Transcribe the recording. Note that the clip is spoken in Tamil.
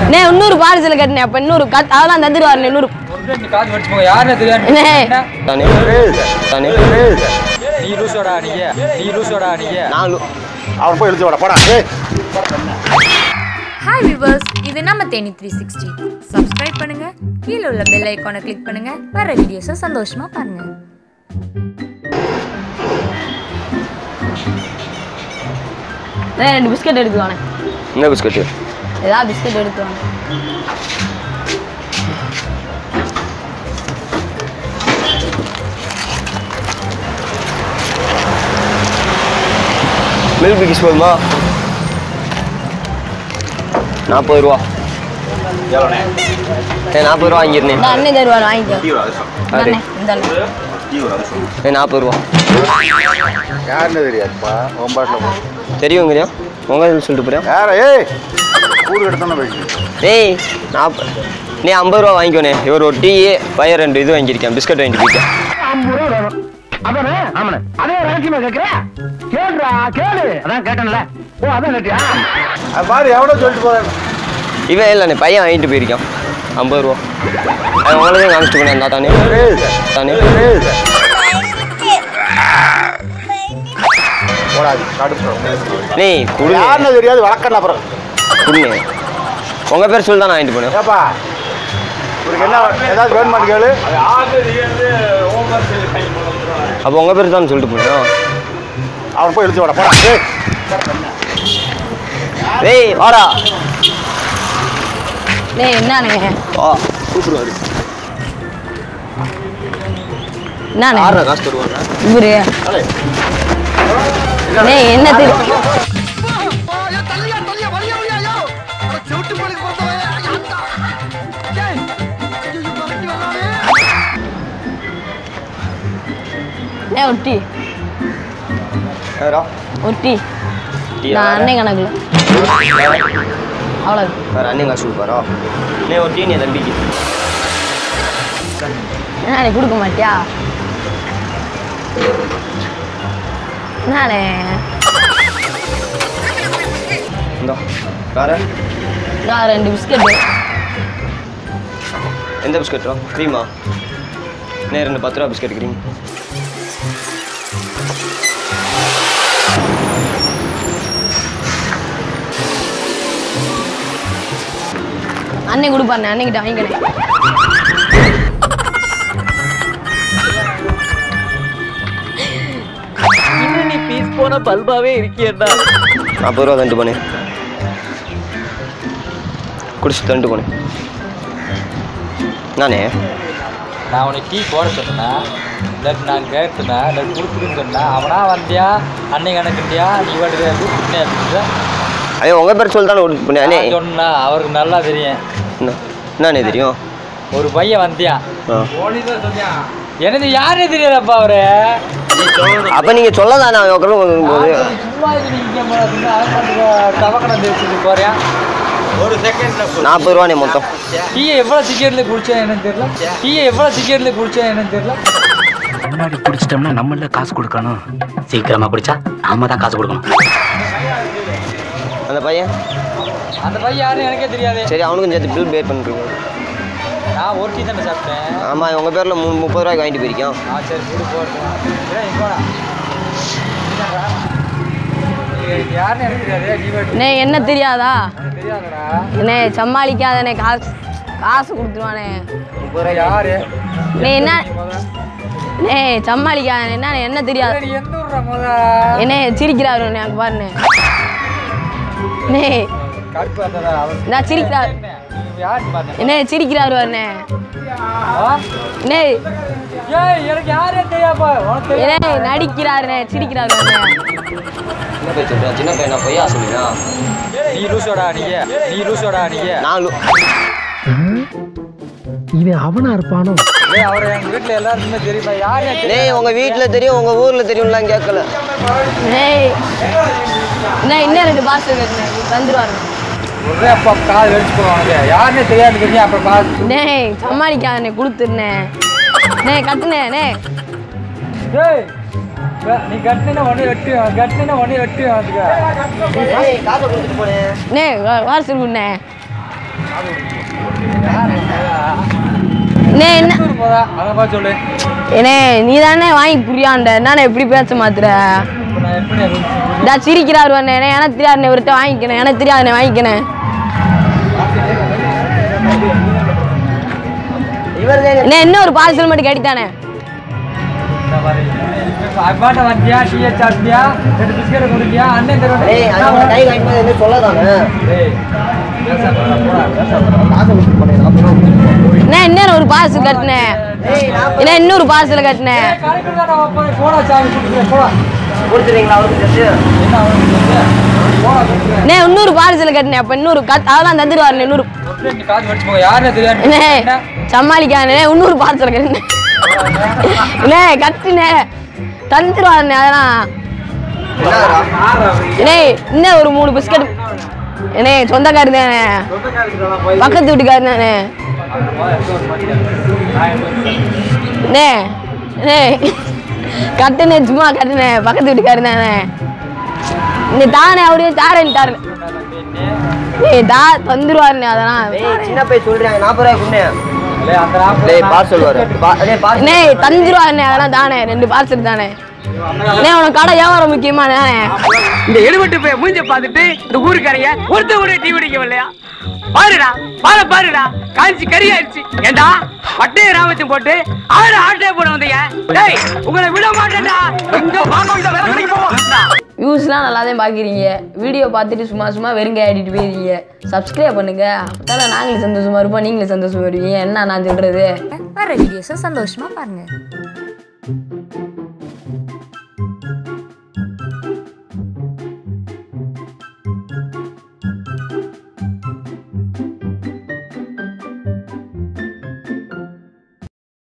அண்ணே இன்னொரு பார்சல் கட்டினேன் அப்ப இன்னொரு கத் அதெல்லாம் தந்துருவாரு இன்னொரு நீ காசு வச்சு போங்க யாருன்னு தெரியாது அண்ணே. தானே தானே நீ லூசோடா நீங்க நீ லூசோடா நீங்க நான் அவன் போய் எழுதி வாடா போடா ஏய் ஹாய் விவர்ஸ் இது நம்ம தேனி த்ரீ சிக்ஸ்டி சப்ஸ்கிரைப் பண்ணுங்க கீழே உள்ள பெல் ஐக்கானை கிளிக் பண்ணுங்க வர வீடியோஸை சந்தோஷமா பாருங்க அண்ணே, ரெண்டு பிஸ்கட் எடுத்துவானே என்ன பிஸ்கட்டு ஏதாவது பிஸ்கட் எடுத்துவாங்க மில்க் பிக்கிஸ் போதுமா நாற்பது ரூபா ஏ நாற்பது ரூபா வாங்கிருந்தேன் இந்த அண்ணே தருவார் வாங்கிக்கோ அது அண்ணே இந்த அண்ணே. ஏ நாற்பது ரூபா யாருன்னு தெரியாதுப்பா ஒம்பாட்டில் போ தெரியுங்கறியா உங்க சொல்லிட்டு போறியா யார ஏய் ஊருக்கு எடுத்தானே போய் டேய் நாற்பது நீ ஐம்பது ரூபா வாங்கிக்கோனே இவர் ஒரு டீ பையன் ரெண்டு இது வாங்கியிருக்கேன் பிஸ்கட் வாங்கிட்டு போய்க்கேன் அதானே ஆமாண்ணே அதே ரகசியமா கேட்கிற கேளுடா கேளு அதான் கேட்டேன்ல ஓ அதான் கேட்டியா அது மாதிரி எவ்வளோ சொல்லிட்டு போகிறேன் இவன் இல்லைண்ணே பையன் வாங்கிட்டு போயிருக்கான் ஐம்பது ரூபா அது உங்களதையும் காமிச்சிட்டு போனேன் அந்த தானே தானே போடாது கடுப்பு நீ கொடுங்க யாருன்னு தெரியாது வழக்கண்ண அப்புறம் கொடுங்க உங்கள் பேர் சொல்லி தான் நான் வாங்கிட்டு போனேன் ஏப்பா உனக்கு என்ன ஏதாவது வேணுமான்னு கேளு அப்போ உங்கள் பேர் தான் சொல்லிட்டு போனேன் அவன் போய் எழுதி வாடா போடா ஏய் டேய் வாடா டேய் என்னண்ணே வா கூப்பிடுவாரு என்னண்ணே ஆறா காசு தருவாங்க இவரு டேய் என்ன தெரியும் ஏ ஒரு டீ வேறா ஒரு டீ நான் அண்ணன் கணக்குல அவ்வளோ வேறு அண்ணன் காசு கொடுப்பாரா நீ ஒரு டீ நீ தம்பிக்கு என்ன நீ கொடுக்க மாட்டியா என்னண்ணே இந்தா வேற நான் ரெண்டு பிஸ்கட்டு எந்த பிஸ்கட்டா க்ரீமா நே ரெண்டு பத்து ரூபா பிஸ்கட் க்ரீம் அண்ணன் கொடுப்பாருண்ணே அண்ணன்கிட்ட வாங்கிக்கிறேன் இன்னும் நீ பீஸ் போன பல்பாவே இருக்கியடா நாற்பது ரூபா தண்டு போனேன் குடிச்சு தண்டு போனேன் நானே நான் உனக்கு டீ போட சொன்னா இல்லாட்டி நான் கேட்டுனா இல்லாட்டி கொடுத்துருன்னு சொன்னா அவனா வந்தியா அன்னை கணக்குண்டியா நீ வாட்டுக்கு லூசுனே அப்படின்ற ஐயோ உங்கள் பேர் சொல்லி தானே கொடுத்து போனேன் அண்ணே நான் சொன்னா அவருக்கு நல்லா தெரியும் என்ன என்னண்ணே தெரியும் ஒரு பையன் வந்தியா ஆ எனக்கு யாரே தெரியாதப்பா அவரு அப்போ நீங்கள் சொல்ல தானே அவன் உட்காந்து போது சும்மா இது நீங்க போறாதுங்க, அவன் பாட்டுக்கு தவக்கணம் தேய்ச்சிட்டு போறியா நாற்பது ரூபாண்ணே மொத்தம் டீயை எவ்வளவு சீக்கிரத்துல குடிச்சா என்னன்னு தெரியல டீயை எவ்வளவு சீக்கிரத்துல குடிச்சா என்னன்னு தெரியல முன்னாடி குடிச்சிட்டோம்னா நம்மள காசு கொடுக்கணும் சீக்கிரமா குடிச்சா நாம தான் காசு கொடுக்கணும் அந்த பையன் அந்த பையன் யாருன்னு எனக்கே தெரியாது சரி அவனுக்கும் சேர்த்து பில் பே பண்ணுறீங்க நான் ஒரு டீ தானே சாப்பிட்டேன் ஆமாம் உங்கள் பேரில் மூ முப்பது ரூபாய்க்கு வாங்கிட்டு போயிருக்கோம் ஆ சரி குடி போட்டேன் போடா யாருன்னு எனக்கு தெரியாது நீ வாட்டு அண்ணே என்ன தெரியாதா எனக்கு தெரியாதடா அண்ணே சமாளிக்காதண்ணே காசு காசு கொடுத்துருவானே முப்பது ரூபாய் யாரு நீ என்ன அண்ணே சமாளிக்காத என்ன என்ன தெரியாது நீ எந்த ஊர்றா முத என்ன சிரிக்கிறாரு எனக்கு பாருண்ணே அண்ணே கடுப்பு வந்ததா அவர் நான் சிரிக்கிறாரு நீ யாருன்னு பார்த்தேன் என்ன சிரிக்கிறாரு வரண்ணே ஆ? அண்ணே ஏய் எனக்கு யாரே தெரியாப்பா உனக்கு தெரியும் என்ன நடிக்கிறாருண்ணே சிரிக்கிறாரு வரண்ணே என்ன போய் சொல்கிறேன் சின்ன பையன் நான் பொய்யா சொல்லினா நீ லூசோடா நீங்க நீ லூசோடா நீங்க நான் லு- இவன் அவனா இருப்பானோ ஏய் அவரை எங்க வீட்ல எல்லாருக்குமே தெரியுமா யார் டேய் உங்கள் வீட்டில் தெரியும் உங்கள் ஊரில் தெரியும்லாம் கேட்கல ஏய் என்ன இன்னும் ரெண்டு பாஸ் இருக்குண்ணே தந்துருவாரு ஒரே அப்பா கால் வெடிச்சு போவாங்க யாருன்னே தெரியாது தெரியும் அப்புறம் பாத்து டேய் சமாளிக்காதண்ணே கொடுத்துருண்ணே அண்ணே கட்டுனே அண்ணே டேய் வே- நீ கட்டினா உடனே வெட்டி கட்டினா உடனே வெட்டி வந்துக்க காசை கொடுத்துட்டு போனேன் அண்ணே வாரசல் குண்ணே அண்ணே என்ன ஊர் போதா அதை பார்த்து சொல்லு ஏனே நீ தானே வாங்கி புரியாண்ட என்னண்ணே எப்படி பேச மாத்துற இப்போ நான் எப்படி அதை வச்சு இதா சிரிக்கிறாரு அண்ணே எனக்கு தெரியாதுண்ணே ஒருத்த வாங்கிக்கணேன் எனக்கு தெரியாதுண்ணே வாங்கிக்கணேன் அண்ணே இன்னும் ஒரு பார்சல் மட்டும் கட்டித்தானே இந்த மாதிரி அப்பாட்ட வந்தியா டீயை சாப்பிட்டியா ரெண்டு பிஸ்கெட்டை கொடுத்தியா அண்ணன் தருவாங்க ஏய் அது உனக்கு கை காட்டும்போது என்ன சொல்லாதானே ஏய் பேசாம போடா, போடா காசை கொடுத்து பண்ணி நாற்பது ரூபா அண்ணே இன்னொரு ஒரு பார்சல் கட்டினேன் அண்ணே இன்னொரு பார்சல் கட்டினேன் கடைக்கு தான் நான் போய் போடா சாமி கொடுத்துருக்கேன் போடா கொடுத்துறீங்களா அவருக்கு சேர்த்து என்ன அவனுக்கு தெரியுது? போடா கொடுத்துருக்கேன் அண்ணே இன்னொரு பார்சல் கட்டினேன் அப்ப இன்னொரு கட் அதெல்லாம் தந்துடுவாரு இன்னொரு நீ காசு வச்சு போங்க யாருன்னு தெரியாது அண்ணே என்ன? சமாளிக்கானே இன்னொரு பார்சல் கட்டினேன் அண்ணே கட்டுனே தந்துடுவாருண்ணே அதெல்லாம் என்னடா அண்ணே இன்னும் ஒரு மூணு பிஸ்கட் அண்ணே சொந்தக்காரு தானே பக்கத்து வீட்டுக்காரு தானே அண்ணே அண்ணே கட்டுனே சும்மா கட்டுனே பக்கத்து வீட்டுக்காரு தானே இந்த தானே அவரே தாரேன்ட்டாரு ஏய் தா தந்துருவாருண்ணே அதெல்லாம் ஏய் சின்ன பையன் சொல்றாங்க நாற்பது ரூபாய் குண்ணே இல்லையே, அந்த நாற்பது டேய் பார்சல் வர டேய் பார்சல் அண்ணே தந்துருவாருண்ணே அதெல்லாம் தானே ரெண்டு பார்சல் தானே அண்ணே உனக்கு கடை வியாபாரம் முக்கியமா தானே இந்த எடுபட்டு போய் மூஞ்ச பார்த்துட்டு இந்த ஊருக்காரங்க ஒருத்த கூட டீ குடிக்கவில்லையா பாருடா பாரு பாருடா காஞ்சி கறி ஆயிடுச்சு ஏண்டா பட்டைய ராமத்தையும் போட்டு ஆறு ஆட்டையை போட வந்தீங்க டேய் உங்களை விட மாட்டேன்டா இங்க வாங்க இந்த வேலை கிடைக்க போவோம் வியூஸ்லாம் நல்லா தான் பார்க்குறீங்க வீடியோ பார்த்துட்டு சும்மா சும்மா வெறுங்க ஆடிட்டு போயிருக்கீங்க சப்ஸ்கிரைப் பண்ணுங்க அப்போ நாங்களும் சந்தோஷமா இருப்போம் நீங்களும் சந்தோஷமா இருப்பீங்க என்ன நான் சொல்றது வர வீடியோஸை சந்தோஷமா பாருங்க